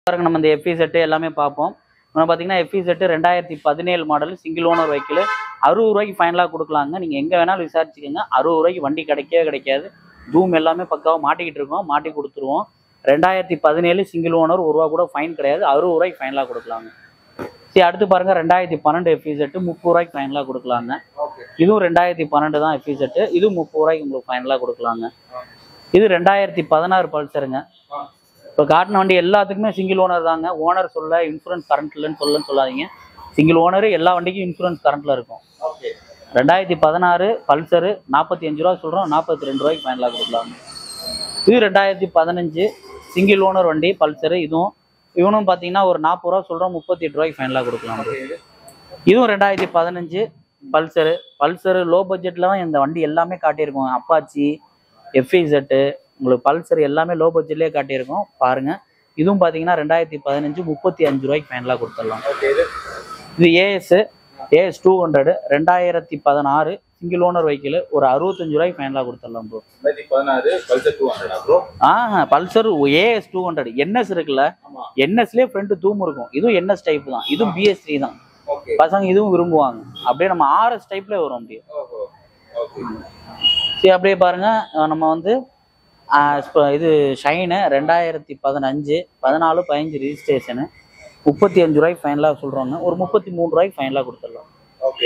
பாருங்க நம்ம இந்த எஃப்இ செட்டு எல்லாமே பார்ப்போம் நம்ம பார்த்தீங்கன்னா எஃப்இ செட்டு ரெண்டாயிரத்தி பதினேழு மாடல் சிங்கிள் ஓனர் வெஹிக்கிள் அறுபது ரூபாய்க்கு ஃபைனலாக கொடுக்கலாங்க நீங்கள் எங்கே வேணாலும் விசாரிச்சுக்கோங்க அறுபது ரூபாய்க்கு வண்டி கிடைக்கவே கிடைக்காது தூம் எல்லாமே பக்காவாக மாட்டிக்கிட்டு இருக்கோம் மாட்டி கொடுத்துருவோம் ரெண்டாயிரத்தி பதினேழு சிங்கிள் ஓனர் ஒரு ரூபா கூட ஃபைன் கிடையாது அறுபது ரூபாய்க்கு ஃபைனலாக கொடுக்கலாங்க சரி அடுத்து பாருங்க ரெண்டாயிரத்தி பன்னெண்டு எஃப்இ செட்டு முப்பது ரூபாய்க்கு ஃபைனலாக கொடுக்கலாங்க ஓகே இதுவும் ரெண்டாயிரத்தி பன்னெண்டு தான் எஃப்இ செட்டு இதுவும் முப்பது ரூபாய்க்கு உங்களுக்கு ஃபைனலாக கொடுக்கலாங்க இது ரெண்டாயிரத்தி பதினாறு பல்சருங்க இப்போ காட்டின வண்டி எல்லாத்துக்குமே சிங்கிள் ஓனர் தாங்க ஓனர் சொல்ல இன்சூரன்ஸ் கரண்ட் இல்லைன்னு சொல்லன்னு சொல்லாதீங்க சிங்கிள் ஓனர் எல்லா வண்டிக்கும் இன்சூரன்ஸ் கரண்ட்ல இருக்கும் ஓகே ரெண்டாயிரத்தி பதினாறு பல்சரு நாற்பத்தி அஞ்சு ரூபா சொல்கிறோம் நாற்பத்தி ரெண்டு ரூபாய்க்கு ஃபைனலாக கொடுக்கலாங்க இது ரெண்டாயிரத்தி பதினஞ்சு சிங்கிள் ஓனர் வண்டி பல்சரு இதுவும் இவனும் பார்த்தீங்கன்னா ஒரு நாற்பது ரூபா சொல்கிறோம் முப்பத்தி எட்டு ரூபாய்க்கு ஃபைனலாக கொடுக்கலாம் இதுவும் ரெண்டாயிரத்தி பதினஞ்சு பல்சரு பல்சரு லோ பட்ஜெட்டில் தான் இந்த வண்டி எல்லாமே காட்டியிருக்கோம் அப்பாச்சி எஃப்ஐசெட்டு உங்களுக்கு பல்சர் எல்லாமே லோ பட்ஜெட்லேயே காட்டியிருக்கோம் பாருங்க இதுவும் பார்த்தீங்கன்னா ரெண்டாயிரத்தி பதினஞ்சு முப்பத்தி அஞ்சு ரூபாய்க்கு ஃபைனலாக கொடுத்துடலாம் ஓகே இது இது ஏஎஸ் ஏஎஸ் டூ ஹண்ட்ரடு ரெண்டாயிரத்தி பதினாறு சிங்கிள் ஓனர் வெஹிக்கிள் ஒரு அறுபத்தஞ்சு ரூபாய்க்கு ஃபைனலாக கொடுத்துடலாம் ப்ரோ ரெண்டாயிரத்தி பதினாறு பல்சர் டூ ஹண்ட்ரடா ப்ரோ ஆ Pulsar AS two hundred NS இருக்குல்ல ஆமா என்எஸ்லேயே ஃப்ரண்ட் தூம் இருக்கும் இதுவும் என்எஸ் டைப் தான் இதுவும் பிஎஸ் த்ரீ தான் ஓகே பசங்க இதுவும் விரும்புவாங்க அப்படியே நம்ம ஆர்எஸ் டைப்ல வரும் அப்படியே ஓஹோ ஓகே சரி அப்படியே பாருங்க அஹ் நம்ம வந்து அஹ் இப்ப இது ஷைனு ரெண்டாயிரத்தி பதினஞ்சு பதினாலு பதினஞ்சு ரிஜிஸ்ட்ரேஷனு முப்பத்தி அஞ்சு ரூபாய்க்கு ஃபைனலாக சொல்கிறோங்க ஒரு முப்பத்தி மூணு ரூபாய்க்கு ஃபைனலாக கொடுத்துடலாம் ஓகே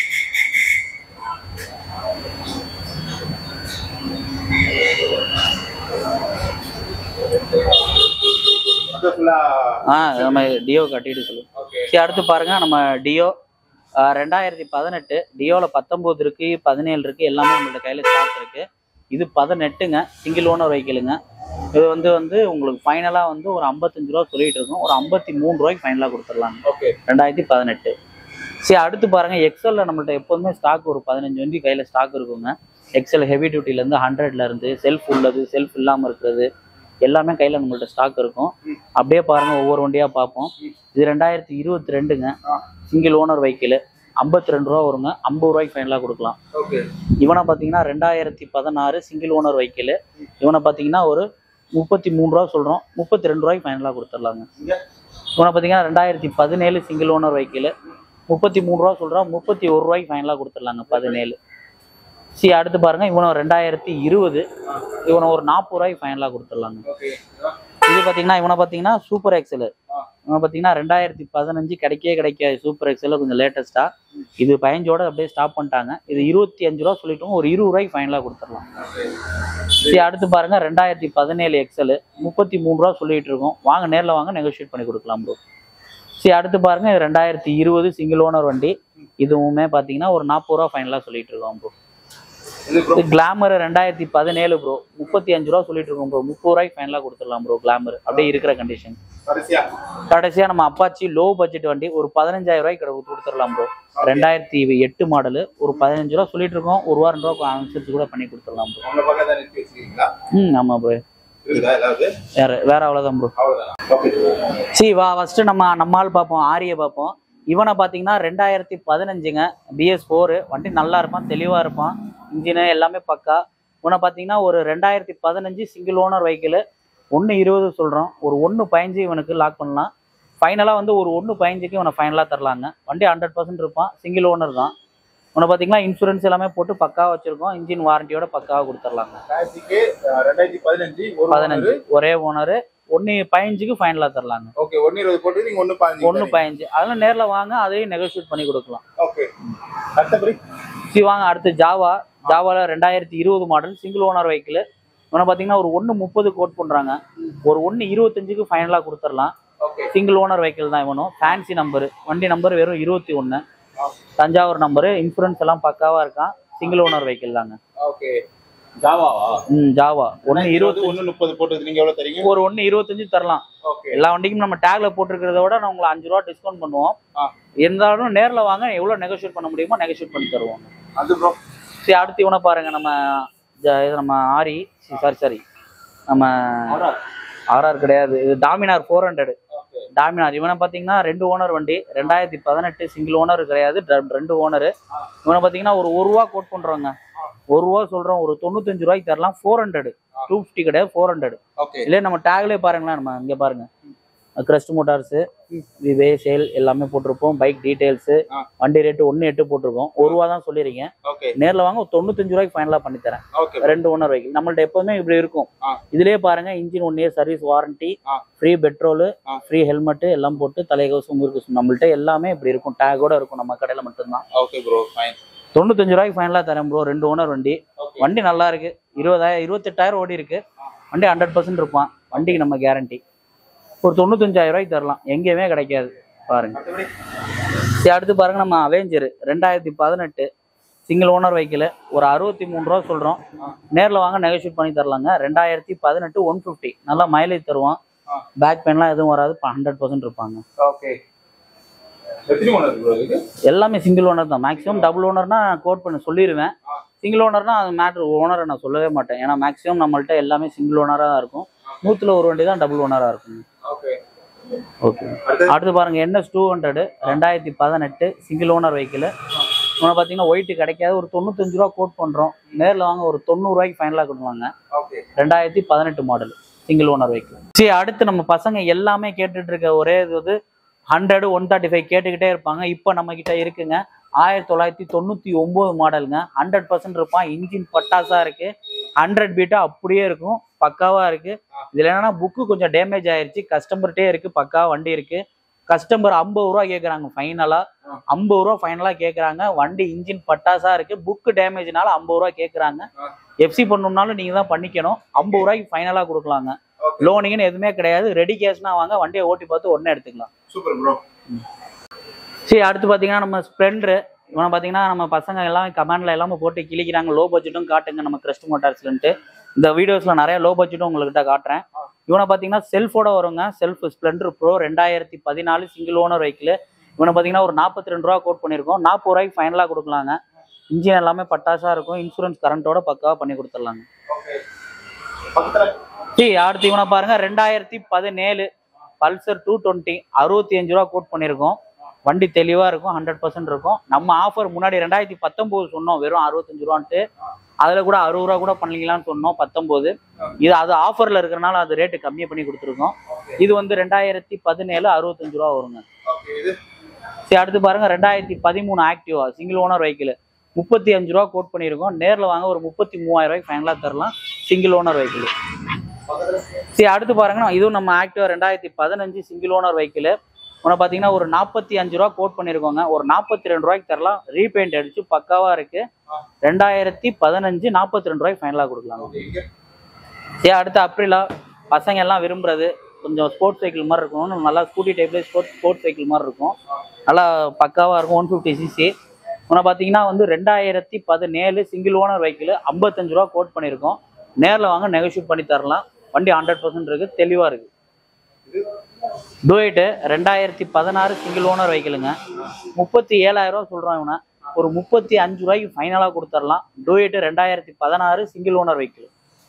அது ஃபுல்லா ஆ நம்ம டியோ கட்டிட்டு சொல்லு ஓகே சரி அடுத்து பாருங்க நம்ம டியோ அஹ் ரெண்டாயிரத்தி பதினெட்டு டியோவில் பத்தொம்போது இருக்கு பதினேழு இருக்கு எல்லாமே நம்மள்ட்ட கையில் ஸ்டாக் இருக்கு இது பதினெட்டுங்க சிங்கிள் ஓனர் வெஹிக்கிளுங்க இது வந்து வந்து உங்களுக்கு ஃபைனலாக வந்து ஒரு ஐம்பத்தஞ்சு ரூபா சொல்லிட்டு இருக்கோம் ஒரு ஐம்பத்தி மூணு ரூபாய்க்கு ஃபைனலாக கொடுத்துடலாங்க ஓகே ரெண்டாயிரத்தி பதினெட்டு சரி அடுத்து பாருங்க எக்ஸல்ல நம்மள்ட்ட எப்போதுமே ஸ்டாக் ஒரு பதினஞ்சு வண்டி கையில் ஸ்டாக் இருக்குங்க எக்ஸல் ஹெவி டியூட்டிலேருந்து ஹண்ட்ரட்ல இருந்து செல்ஃப் உள்ளது செல்ஃப் இல்லாமல் இருக்கிறது எல்லாமே கையில் நம்மள்ட்ட ஸ்டாக் இருக்கும் அப்படியே பாருங்க ஒவ்வொரு வண்டியாக பார்ப்போம் இது ரெண்டாயிரத்தி இருபத்தி ரெண்டுங்க சிங்கிள் ஓனர் வெஹிக்கிள் ஐம்பத்தி ரெண்டு ரூபா வருங்க ஐம்பது ரூபாய்க்கு ஃபைனலாக கொடுக்கலாம் ஓகே இவனை பார்த்தீங்கன்னா ரெண்டாயிரத்தி பதினாறு சிங்கிள் ஓனர் வெஹிக்கிள் இவனை பார்த்தீங்கன்னா ஒரு முப்பத்தி மூணு ரூபா சொல்கிறோம் முப்பத்தி ரெண்டு ரூபாய்க்கு ஃபைனலாக கொடுத்துடலாங்க இங்க இவனை பார்த்தீங்கன்னா ரெண்டாயிரத்தி பதினேழு சிங்கிள் ஓனர் வெஹிக்கிள் முப்பத்தி மூணு ரூபா சொல்கிறோம் முப்பத்தி ஒரு ரூபாய்க்கு ஃபைனலாக கொடுத்துடலாங்க பதினேழு சரி அடுத்து பாருங்க இவனை ரெண்டாயிரத்தி இருபது இவனை ஒரு நாற்பது ரூபாய்க்கு ஃபைனலாக கொடுத்துடலாங்க ஓகே இது பார்த்தீங்கன்னா இவனை பார்த்தீங்கன்னா சூப்பர் எக்ஸல் இவனை பார்த்தீங்கன்னா ரெண்டாயிரத்தி பதினஞ்சு கிடைக்கவே கிடைக்காது சூப்பர் எக்ஸல் கொஞ்சம் லேட்டஸ்ட்டாக இது பதினஞ்சோட அப்படியே ஸ்டாப் பண்ணிட்டாங்க இது இருபத்தி அஞ்சு ரூபா சொல்லிட்டோம் ஒரு இருபது ரூபாய்க்கு ஃபைனலாக கொடுத்துடலாம் ஓகே சரி அடுத்து பாருங்க ரெண்டாயிரத்தி பதினேழு எக்ஸல் முப்பத்தி மூணு ரூபா சொல்லிட்டு இருக்கோம் வாங்க நேரில் வாங்க நெகோஷியேட் பண்ணி கொடுக்கலாம் ப்ரோ சரி அடுத்து பாருங்க இது ரெண்டாயிரத்தி இருபது சிங்கிள் ஓனர் வண்டி இதுவுமே பார்த்தீங்கன்னா ஒரு நாற்பது ரூபா ஃபைனலாக சொல்லிட்டு இருக்கோம் ப்ரோ இது ப்ரோ இது கிளாமர் ரெண்டாயிரத்தி பதினேழு ப்ரோ முப்பத்தி அஞ்சு ரூபா சொல்லிட்டு இருக்கோம் ப்ரோ முப்பது ரூபாய்க்கு ஃபைனலாக கொடுத்துடலாம் ப்ரோ கிளாமர் அப்படியே இருக்கிற கண்டிஷன் கடைசியா கடைசியாக நம்ம அப்பாச்சி லோ பட்ஜெட் வண்டி ஒரு பதினஞ்சாயிரம் ரூபாய்க்கு கிட- கொடுத்துடலாம் ப்ரோ ரெண்டாயிரத்தி எட்டு மாடலு ஒரு பதினஞ்சு ரூபா சொல்லிட்டு இருக்கோம் ஒரு ரூபா ரெண்டு ரூபா அனுசரிச்சு கூட பண்ணி கொடுத்துடலாம் ப்ரோ உங்க பக்கம் தான் நிறுத்தி வச்சிருக்கீங்களா ம் ஆமாம் ப்ரோ இருக்குதா ஏதாவது வேற வேற அவ்வளோதான் ப்ரோ அவ்வளவுதானா ஓகே சரி வா ஃபர்ஸ்ட் நம்ம நம்மால் பார்ப்போம் ஆரியை பார்ப்போம் இவனை பார்த்தீங்கன்னா ரெண்டாயிரத்தி பதினஞ்சுங்க பிஎஸ் ஃபோரு வண்டி நல்லா இருப்பான் தெளிவாக இருப்பான் இன்ஜினு எல்லாமே பக்கா இவனை பார்த்தீங்கன்னா ஒரு ரெண்டாயிரத்தி பதினஞ்சு சிங்கிள் ஓனர் வெஹிக்கிள் ஒன்று இருபது சொல்கிறோம் ஒரு ஒன்று பதினஞ்சு இவனுக்கு லாக் பண்ணலாம் ஃபைனலாக வந்து ஒரு ஒன்று பதினஞ்சுக்கு இவனை ஃபைனலாக தரலாங்க வண்டி ஹண்ட்ரட் பர்சன்ட் இருப்பான் சிங்கிள் ஓனர் தான் இவனை பார்த்தீங்கன்னா இன்சூரன்ஸ் எல்லாமே போட்டு பக்காவாக வச்சுருக்கோம் இன்ஜின் வாரண்டியோட பக்காவாக கொடுத்துர்லாங்க டாக்ஸிக்கு ரெண்டாயிரத்தி பதினஞ்சு ஒரு பதினஞ்சு ஒரே ஓனர் ஒன்று பதினஞ்சுக்கு ஃபைனலாக தரலாங்க ஓகே ஒன்னு இருபது போட்டு நீங்க ஒன்னு பாஞ்சு ஒன்று பதினஞ்சு அதெல்லாம் நேரில் வாங்க அதையும் நெகோஷியேட் பண்ணி கொடுக்கலாம் ஓகே அடுத்தபடி சரி வாங்க அடுத்து ஜாவா ஜாவாவில் ரெண்டாயிரத்தி இருபது மாடல் சிங்கிள் ஓனர் வெஹிக்கிள் இவனை பார்த்தீங்கன்னா ஒரு ஒன்று முப்பது கோட் பண்ணுறாங்க ஒரு ஒன்று இருபத்தஞ்சுக்கு ஃபைனலாக கொடுத்துடலாம் ஓகே சிங்கிள் ஓனர் வெஹிக்கிள் தான் இவனும் ஃபேன்சி நம்பரு வண்டி நம்பர் வெறும் இருபத்தி ஒன்று தஞ்சாவூர் நம்பரு இன்சூரன்ஸ் எல்லாம் பக்காவாக இருக்கான் சிங்கிள் ஓனர் வெஹிக்கிள் தாங்க ஓகே ஜாவாவா ம் ஜாவா ஒன்று இருபத்தி ஒன்னு முப்பது போட்டு நீங்க எவ்வளவு தரீங்க ஒரு ஒன்று இருபத்தஞ்சு தரலாம் ஓகே எல்லா வண்டிக்கும் நம்ம டேக்ல போட்டிருக்கிறத விட நான் உங்களை அஞ்சு ரூபா டிஸ்கவுண்ட் பண்ணுவோம் ஆ. இருந்தாலும் நேரில் வாங்க எவ்வளோ நெகோஷியேட் பண்ண முடியுமோ நெகோஷியேட் பண்ணி தருவோம் அது ப்ரோ சரி அடுத்து இவனை பாருங்க நம்ம ஜ- இது நம்ம ஆரி சாரி சாரி நம்ம ஆர்ஆர் கிடையாது இது Dominar four hundred okay Dominar இவனை பார்த்தீங்கன்னா ரெண்டு ஓனர் வண்டி ரெண்டாயிரத்தி பதினெட்டு சிங்கிள் ஓனர் கிடையாது ரெ- ரெண்டு ஓனரு இவனை பார்த்தீங்கன்னா ஒரு ஒரு ரூபா கோட் பண்ணுறோங்க ஒரு ரூபா சொல்கிறோம் ஒரு தொண்ணூத்தஞ்சு ரூபாய்க்கு தரலாம் ஃபோர் ஹண்ட்ரட் டூ ஃபிஃப்டி கிடையாது ஃபோர் ஹண்ட்ரட் ஓகே இல்லை நம்ம டேக்லேயே பாருங்களேன் நம்ம இங்கே பாருங்க கிரஸ்ட் மோட்டார்ஸ் விவே சேல் எல்லாமே போட்டிருப்போம் பைக் டீடைல்ஸ் ஆ. வண்டி ரேட்டு ஒன்று எட்டு போட்டிருக்கோம் ஒரு ரூபா தான் சொல்லிருக்கேன் ஓகே நேர்ல வாங்க ஒரு தொண்ணூத்தஞ்சு ரூபாய்க்கு ஃபைனலாக பண்ணி தரேன் ஓகே ரெண்டு ஓனர் வெஹிக்கிள் நம்மள்ட்ட எப்பவுமே இப்படி இருக்கும் ஆ. இதுலயே பாருங்க engine one year service warranty ஆ. ஃப்ரீ பெட்ரோல் ஆ. ஃப்ரீ ஹெல்மெட் எல்லாம் போட்டு தலைகவசம் முறுக்கு நம்மள்ட்ட எல்லாமே இப்படி இருக்கும் டேகோட இருக்கும் நம்ம கடையில மட்டும்தான் ஓகே ப்ரோ ஃபைன் தொண்ணூத்தஞ்சு ரூபாய்க்கு ஃபைனலாக தரேன் ப்ரோ ரெண்டு ஓனர் வண்டி ஓகே வண்டி நல்லா இருக்கு இருபதாயிரம் இருபத்தெட்டாயிரம் ஓடி இருக்கு வண்டி ஹண்ட்ரட் பர்சன்ட் இருப்பான் வண்டிக்கு நம்ம கேரண்டி ஒரு தொண்ணூத்தஞ்சாயிரம் ரூபாய்க்கு தரலாம் எங்கேயுமே கிடைக்காது பாருங்க மற்றபடி சரி அடுத்து பாருங்க நம்ம அவெஞ்சர் ரெண்டாயிரத்தி பதினெட்டு சிங்கிள் ஓனர் வெஹிக்கிள் ஒரு அறுபத்தி மூணு ரூபா சொல்றோம் நேரில் வாங்க நெகோஷியேட் பண்ணி தரலாங்க ரெண்டாயிரத்தி பதினெட்டு ஒன் ஃபிஃப்டி நல்லா மைலேஜ் தருவான் ஆ. பேக் பெயின்லாம் எதுவும் வராது ஹண்ட்ரட் பர்சன்ட் இருப்பாங்க ஓகே எத்தனை ஓனர் ப்ரோ இதுக்கு எல்லாமே சிங்கிள் ஓனர் தான் மேக்ஸிமம் டபுள் ஓனர்னா கோட் பண்ணி சொல்லிடுவேன் ஆ. சிங்கிள் ஓனர்னா அது மேட்ரு ஓனரை நான் சொல்லவே மாட்டேன் ஏன்னா மேக்ஸிமம் நம்மள்ட்ட எல்லாமே சிங்கிள் ஓனராக தான் இருக்கும் நூற்றுல ஒரு வண்டி தான் டபுள் ஓனராக இருக்கும் ஓகே ஓகே அடுத்து அடுத்து பாருங்க என்எஸ் டூ ஹண்ட்ரடு ரெண்டாயிரத்தி பதினெட்டு சிங்கிள் ஓனர் வெஹிக்கிள் இவனை பார்த்தீங்கன்னா ஒயிட் கிடைக்காது ஒரு தொண்ணூத்தஞ்சு ரூபா கோட் பண்ணுறோம் நேரில் வாங்க ஒரு தொண்ணூறுரூவாய்க்கு ஃபைனலாக கொடுவாங்க ஓகே ரெண்டாயிரத்தி பதினெட்டு மாடல் சிங்கிள் ஓனர் வெஹிக்கிள் சரி அடுத்து நம்ம பசங்க எல்லாமே கேட்டுட்டு இருக்க ஒரே இது வந்து ஹண்ட்ரடு ஒன் தேர்ட்டி ஃபைவ் கேட்டுக்கிட்டே இருப்பாங்க இப்போ நம்ம கிட்ட இருக்குங்க ஆயிரத்தி தொள்ளாயிரத்தி தொண்ணூற்றி ஒம்பது மாடலுங்க ஹண்ட்ரட் பர்சன்ட் இருப்பான் இன்ஜின் பட்டாசா இருக்கு ஹண்ட்ரட் பீட்டா அப்படியே இருக்கும் பக்காவா இருக்கு இதுல என்னன்னா புக்கு கொஞ்சம் டேமேஜ் ஆயிருச்சு கஸ்டமர்கிட்டே இருக்கு பக்கா வண்டி இருக்கு கஸ்டமர் ஐம்பது ரூபா கேட்குறாங்க ஃபைனலா ஐம்பது ரூபா ஃபைனலா கேட்குறாங்க வண்டி இன்ஜின் பட்டாசா இருக்கு புக்கு டேமேஜ்னால ஐம்பது ரூபா கேட்குறாங்க எஃப்சி பண்ணணும்னாலும் நீங்க தான் பண்ணிக்கணும் ஐம்பது ரூபாய்க்கு ஃபைனலா கொடுக்கலாங்க ஓகே லோனிங்னு எதுவுமே கிடையாது ரெடி கேஷ்னா வாங்க வண்டியை ஓட்டி பார்த்து உடனே எடுத்துக்கலாம் சூப்பர் ப்ரோ சரி அடுத்து பார்த்தீங்கன்னா நம்ம ஸ்ப்ளெண்டர் இவனை பார்த்தீங்கன்னா நம்ம பசங்க எல்லாம் கமெண்ட்ல எல்லாமே போட்டு கிழிக்கிறாங்க லோ பட்ஜெட்டும் காட்டுங்க நம்ம கிரஸ்ட் மோட்டார்ஸ்லன்ட்டு இந்த வீடியோஸ்ல நிறைய லோ பட்ஜெட்டும் உங்கள்கிட்ட காட்டுறேன் இவனை பார்த்தீங்கன்னா செல்ஃபோட வருங்க செல்ஃப் ஸ்ப்ளெண்டர் ப்ரோ ரெண்டாயிரத்தி பதினாலு சிங்கிள் ஓனர் வெஹிக்கிள் இவனை பார்த்தீங்கன்னா ஒரு நாற்பத்தி ரெண்டு ரூபா கோட் பண்ணியிருக்கோம் நாற்பது ரூபாய்க்கு ஃபைனலாக கொடுக்கலாங்க இன்ஜின் எல்லாமே பட்டாசா இருக்கும் இன்சூரன்ஸ் கரண்ட்டோட பக்காவாக பண்ணி கொடுத்துடலாங்க ஓகே பக்கத்துல சரி அடுத்து இவனை பாருங்க ரெண்டாயிரத்தி பதினேழு பல்சர் டூ டுவெண்ட்டி அறுபத்தி அஞ்சு ரூபா கோட் பண்ணியிருக்கோம் வண்டி தெளிவா இருக்கும் ஹண்ட்ரட் பர்சன்ட் இருக்கும் நம்ம ஆஃபர் முன்னாடி ரெண்டாயிரத்தி பத்தொம்போது சொன்னோம் வெறும் அறுபத்தஞ்சு ரூபான்ட்டு அதுல கூட அறுபது ரூபா கூட பண்ணிக்கலாம்னு சொன்னோம் பத்தொம்போது இது அது ஆஃபர்ல இருக்கிறனால அது ரேட்டு கம்மி பண்ணி கொடுத்துருக்கோம் இது வந்து ரெண்டாயிரத்தி பதினேழு அறுபத்தஞ்சு ரூபா வருங்க ஓகே இது சரி அடுத்து பாருங்க ரெண்டாயிரத்தி பதிமூணு ஆக்டிவா சிங்கிள் ஓனர் வெஹிக்கிள் முப்பத்தி அஞ்சு ரூபா கோட் பண்ணியிருக்கோம் நேரில் வாங்க ஒரு முப்பத்தி மூவாயிரம் ரூபாய்க்கு ஃபைனலாக தரலாம் சிங்கிள் ஓனர் வெஹிக்கிள் பக்கத்துல சரி அடுத்து பாருங்க இதுவும் நம்ம ஆக்டிவா ரெண்டாயிரத்தி பதினஞ்சு சிங்கிள் ஓனர் வெஹிக்கிள் உன பார்த்தீங்கன்னா ஒரு நாற்பத்தி அஞ்சு ரூபா கோட் பண்ணியிருக்கோங்க ஒரு நாற்பத்தி ரெண்டு ரூபாய்க்கு தரலாம் ரீபெயிண்ட் அடிச்சு பக்காவா இருக்கு ரெண்டாயிரத்தி பதினஞ்சு நாற்பத்தி ரெண்டு ரூபாய்க்கு ஃபைனலாக கொடுக்கலாம் ஓகே இங்க சரி அடுத்து அப்ரிலா பசங்க எல்லாம் விரும்புறது கொஞ்சம் ஸ்போர்ட்ஸ் சைக்கிள் மாதிரி இருக்கணும் நல்லா ஸ்கூட்டி டைப்ல ஸ்போர்ட்ஸ் ஸ்போர்ட்ஸ் சைக்கிள் மாதிரி இருக்கும் நல்லா பக்காவா இருக்கும் ஒன் ஃபிஃப்டி சிசி உன பார்த்தீங்கன்னா வந்து ரெண்டாயிரத்தி பதினேழு சிங்கிள் ஓனர் வெஹிக்கிள் ஐம்பத்தஞ்சு ரூபா கோட் பண்ணியிருக்கோம் நேரில் வாங்க நெகோஷியேட் பண்ணி தரலாம் வண்டி ஹண்ட்ரட் பர்சன்ட் இருக்கு தெளிவாக இருக்கு டூயட்டு ரெண்டாயிரத்தி பதினாறு சிங்கிள் ஓனர் வெஹிக்கிளுங்க முப்பத்தி ஏழாயிரம் ரூபா சொல்கிறான் இவனை ஒரு முப்பத்தி அஞ்சு ரூபாய்க்கு ஃபைனலாக கொடுத்துடலாம் டூயட்டு ரெண்டாயிரத்தி பதினாறு சிங்கிள் ஓனர் வெஹிக்கிள்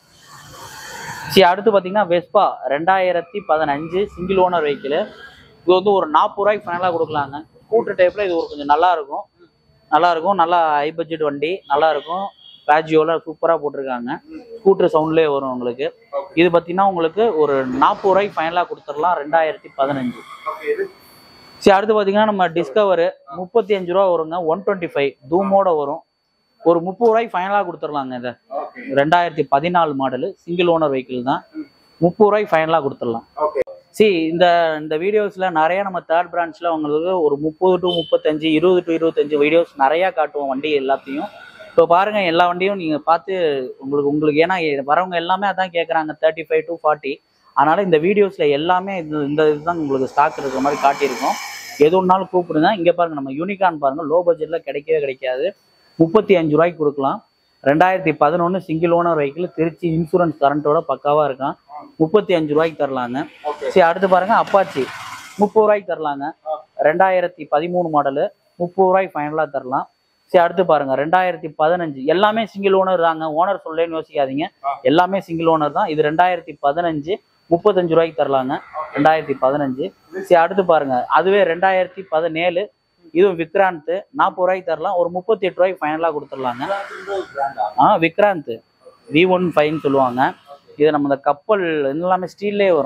சரி அடுத்து பார்த்தீங்கன்னா வெஸ்பா ரெண்டாயிரத்தி பதினஞ்சு சிங்கிள் ஓனர் வெஹிக்கிள் இது வந்து ஒரு நாற்பது ரூபாய்க்கு ஃபைனலாக கொடுக்கலாங்க ஸ்கூட்டர் டைப்பில் இது ஒரு கொஞ்சம் நல்லா இருக்கும் நல்லா இருக்கும் நல்லா ஹை பட்ஜெட் வண்டி நல்லா இருக்கும் பேஜியோல சூப்பராக போட்டிருக்காங்க ஸ்கூட்டர் சவுண்ட்லேயே வரும் உங்களுக்கு ஓகே இது பார்த்தீங்கன்னா உங்களுக்கு ஒரு நாற்பது ரூபாய்க்கு ஃபைனலாக கொடுத்துடலாம் ரெண்டாயிரத்தி பதினஞ்சு ஓகே இது சரி அடுத்து பார்த்தீங்கன்னா நம்ம டிஸ்கவர் முப்பத்தி அஞ்சு ரூபா வருங்க ஒன் டுவெண்ட்டி ஃபைவ் தூமோட வரும் ஒரு முப்பது ரூபாய்க்கு ஃபைனலாக கொடுத்துடலாங்க இதை ஓகே ரெண்டாயிரத்தி பதினாலு மாடலு சிங்கிள் ஓனர் வெஹிக்கிள் தான் முப்பது ரூபாய்க்கு ஃபைனலாக கொடுத்துடலாம் ஓகே சி இந்த இந்த வீடியோஸில் நிறைய நம்ம தேர்ட் பிரான்ச்சில் உங்களுக்கு ஒரு முப்பது டு முப்பத்தஞ்சு இருபது டு இருபத்தஞ்சு வீடியோஸ் நிறையா காட்டுவோம் வண்டி எல்லாத்தையும் இப்போ பாருங்க எல்லா வண்டியும் நீங்கள் பார்த்து உங்களுக்கு உங்களுக்கு ஏன்னா வரவங்க எல்லாமே அதான் கேட்குறாங்க தேர்ட்டி ஃபைவ் டு ஃபார்ட்டி அதனால இந்த வீடியோஸில் எல்லாமே இது இந்த இதுதான் உங்களுக்கு ஸ்டாக் இருக்கிற மாதிரி காட்டியிருக்கோம் எது ஒன்றாலும் கூப்பிடுங்க இங்கே பாருங்க நம்ம யூனிகான் பாருங்க லோ பட்ஜெட்டில் கிடைக்கவே கிடைக்காது முப்பத்தி அஞ்சு ரூபாய்க்கு கொடுக்கலாம் ரெண்டாயிரத்தி பதினொன்று single owner vehicle Trichy insurance கரண்ட்டோட பக்காவாக இருக்கான் முப்பத்தி அஞ்சு ரூபாய்க்கு தரலாங்க ஓகே சரி அடுத்து பாருங்க அப்பாச்சி முப்பது ரூபாய்க்கு தரலாங்க ரெண்டாயிரத்தி பதிமூணு மாடலு முப்பது ரூபாய்க்கு ஃபைனலாக தரலாம் சரி அடுத்து பாருங்க ரெண்டாயிரத்தி பதினஞ்சு எல்லாமே சிங்கிள் ஓனர் தாங்க ஓனர் சொல்லேன்னு யோசிக்காதீங்க ஆ. எல்லாமே சிங்கிள் ஓனர் தான் இது ரெண்டாயிரத்தி பதினஞ்சு முப்பத்தஞ்சு ரூபாய்க்கு தரலாங்க ரெண்டாயிரத்தி பதினஞ்சு சரி அடுத்து பாருங்க அதுவே ரெண்டாயிரத்தி பதினேழு இதுவும் விக்ராந்த் நாற்பது ரூபாய்க்கு தரலாம் ஒரு முப்பத்தி எட்டு ரூபாய்க்கு ஃபைனலாக கொடுத்துடலாங்க பிராண்டா ஆ விக்ராந்த் வி ஒன் ஃபைவ்னு சொல்லுவாங்க இது நம்ம இந்த கப்பல் எல்லாமே ஸ்டீல்லே வரும் ஓ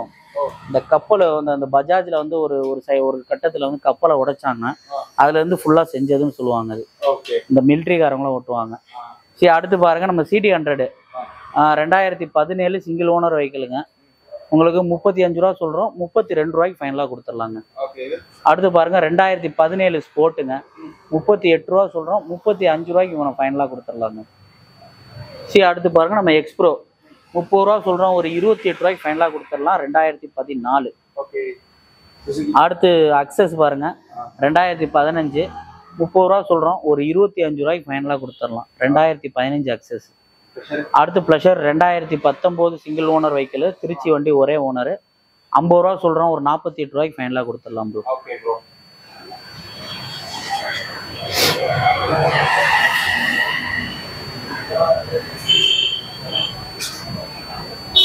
இந்த கப்பலை வந்து அந்த பஜாஜ்ல வந்து ஒரு ஒரு சை ஒரு கட்டத்துல வந்து கப்பலை உடைச்சாங்க ஆ. அதுல இருந்து ஃபுல்லா செஞ்சதுன்னு சொல்லுவாங்க அது ஓகே இந்த மிலிட்ரிக்காரங்களும் ஓட்டுவாங்க சரி அடுத்து பாருங்க நம்ம சிடி ஹண்ட்ரடு ரெண்டாயிரத்தி பதினேழு சிங்கிள் ஓனர் வெஹிக்கிளுங்க உங்களுக்கு முப்பத்தி அஞ்சு ரூபா சொல்றோம் முப்பத்தி ரெண்டு ரூபாய்க்கு ஃபைனலாக கொடுத்துடலாங்க ஓகே இது அடுத்து பாருங்க ரெண்டாயிரத்தி பதினேழு ஸ்போர்ட்டுங்க முப்பத்தி எட்டு ரூபா சொல்றோம் முப்பத்தி அஞ்சு ரூபாய்க்கு இவனை ஃபைனலாக கொடுத்துடலாங்க சரி அடுத்து பாருங்க நம்ம எக்ஸ்ப்ரோ முப்பது ரூபா சொல்றோம் ஒரு இருபத்தி எட்டு ரூபாய்க்கு ஃபைனலாக கொடுத்துடலாம் ரெண்டாயிரத்தி பதினாலு ஓகே சுசுகி அடுத்து அக்சஸ் பாருங்க ரெண்டாயிரத்தி பதினஞ்சு முப்பது ரூபா சொல்றோம் ஒரு இருபத்தி அஞ்சு ரூபாய்க்கு ஃபைனலாக கொடுத்துடலாம் ரெண்டாயிரத்தி பதினஞ்சு அக்சஸ் ப்ரெஷர் அடுத்து ப்ளஷர் ரெண்டாயிரத்தி பத்தொம்போது சிங்கிள் ஓனர் வெஹிக்கிள் திருச்சி வண்டி ஒரே ஓனர் ஐம்பது ரூபா சொல்கிறோம் ஒரு நாற்பத்தி எட்டு ரூபாய்க்கு ஃபைனலாக கொடுத்துடலாம் ப்ரோ ஓகே ப்ரோ